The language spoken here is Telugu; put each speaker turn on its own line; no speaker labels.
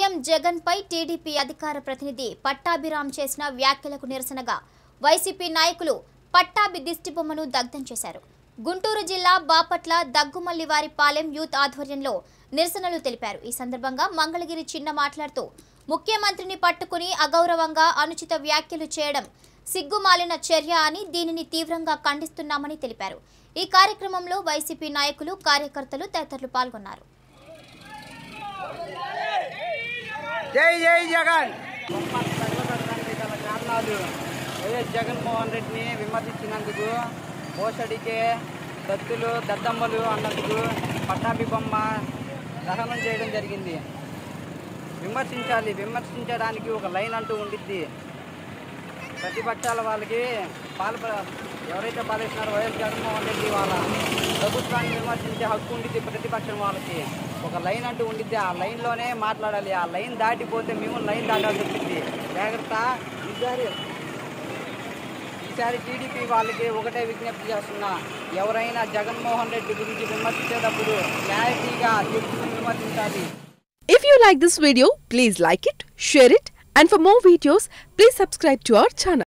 సీఎం జగన్ పై టీడీపీ అధికార ప్రతినిధి పట్టాభిరామ్ చేసిన వ్యాఖ్యలకు నిరసనగా వైసీపీ నాయకులు పట్టాభి దిష్టిబొమ్మను దగ్ధం చేశారు గుంటూరు జిల్లా బాపట్ల దగ్గుమల్లివారి పాలెం యూత్ ఆధ్వర్యంలో నిరసనలు తెలిపారు ఈ సందర్భంగా మంగళగిరి చిన్న మాట్లాడుతూ ముఖ్యమంత్రిని పట్టుకుని అగౌరవంగా అనుచిత వ్యాఖ్యలు చేయడం సిగ్గుమాలిన చర్య అని దీనిని తీవ్రంగా ఖండిస్తున్నామని తెలిపారు ఈ కార్యక్రమంలో వైసీపీ నాయకులు కార్యకర్తలు తదితరులు పాల్గొన్నారు
జై జై జగన్ తగలబెట్టడానికి గల కారణాలు వైఎస్ జగన్మోహన్ రెడ్డిని విమర్శించినందుకు పోషడికే దత్తులు దద్దమ్మలు అన్నందుకు పట్టాభి బొమ్మ దహనం చేయడం జరిగింది విమర్శించాలి విమర్శించడానికి ఒక లైన్ అంటూ ఉండిద్ది ప్రతిపక్షాల వాళ్ళకి పాల ఎవరైతే పాలిస్తున్నారో వైఎస్ జగన్మోహన్ రెడ్డి వాళ్ళ ప్రభుత్వాన్ని విమర్శించే హక్కు ఉండిద్ది ప్రతిపక్షం వాళ్ళకి ఒక లైన్ అంటూ ఉండిద్ది ఆ లైన్లోనే మాట్లాడాలి ఆ లైన్ దాటిపోతే మేము లైన్ దాటాల్సి వచ్చింది జాగ్రత్త ఈసారి ఈసారి టీడీపీ వాళ్ళకి ఒకటే విజ్ఞప్తి చేస్తున్నా ఎవరైనా జగన్మోహన్ రెడ్డి గురించి విమర్శించేటప్పుడు క్లారిటీగా తెలుసుకుని విమర్శించాలి
If you like this video, please like it, share it, and for more videos, please subscribe to our channel.